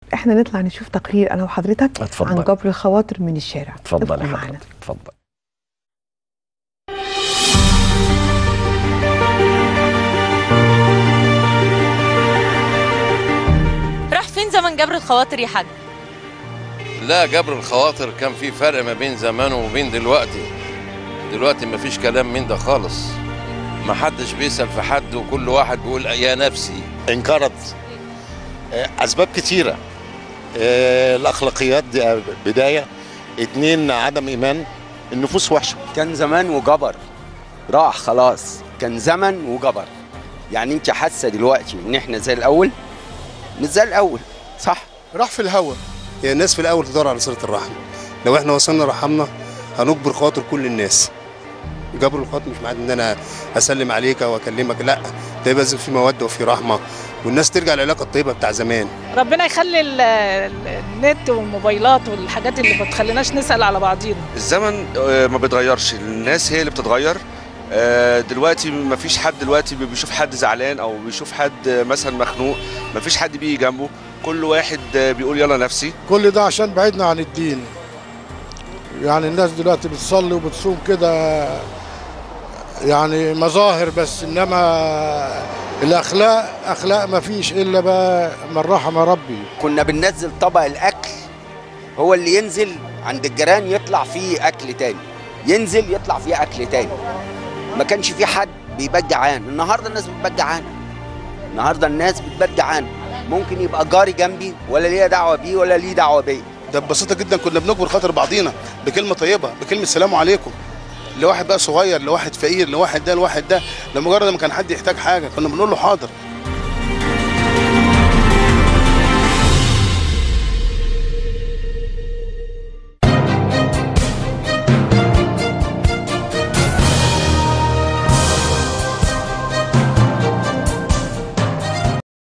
احنا نطلع نشوف تقرير انا وحضرتك اتفضل. عن جبر الخواطر من الشارع اتفضل ادخل يا معانا. حضرتك اتفضل راح فين زمن جبر الخواطر يا حاج لا جبر الخواطر كان في فرق ما بين زمان وبين دلوقتي دلوقتي ما فيش كلام من ده خالص ما حدش بيسأل في حد وكل واحد بيقول يا نفسي انقرض آه، اسباب كتيره آه، الاخلاقيات دي آه، بدايه اتنين عدم ايمان النفوس وحشه كان زمان وجبر راح خلاص كان زمن وجبر يعني انت حاسه دلوقتي ان احنا زي الاول مش زي الاول صح راح في الهوا هي الناس في الاول تدور على صله الرحم لو احنا وصلنا رحمنا هنجبر خاطر كل الناس جبر الخاطر مش معنى ان انا اسلم عليك او اكلمك لا ده لازم في موده وفي رحمه والناس ترجع للعلاقه الطيبه بتاع زمان ربنا يخلي ال- ال- النت والموبايلات والحاجات اللي ما تخليناش نسأل على بعضينا الزمن آه، ما بيتغيرش الناس هي اللي بتتغير آه، دلوقتي ما فيش حد دلوقتي بيشوف حد زعلان او بيشوف حد آه، مثلا مخنوق ما فيش حد بيجي جنبه كل واحد آه، بيقول يلا نفسي كل ده عشان بعدنا عن الدين يعني الناس دلوقتي بتصلي وبتصوم كده يعني مظاهر بس انما الاخلاق اخلاق ما فيش الا بقى من رحم ربي كنا بننزل طبق الاكل هو اللي ينزل عند الجيران يطلع فيه اكل تاني ينزل يطلع فيه اكل تاني ما كانش في حد بيبات جعان النهارده الناس بتبات جعان النهارده الناس بتبات جعان ممكن يبقى جاري جنبي ولا ليا دعوه بيه ولا ليه دعوه بيا ده ببساطه جدا كنا بنجبر خاطر بعضينا بكلمه طيبه بكلمه سلام عليكم لواحد بقى صغير لواحد فقير لواحد ده لواحد ده لمجرد ما كان حد يحتاج حاجه كنا بنقول له حاضر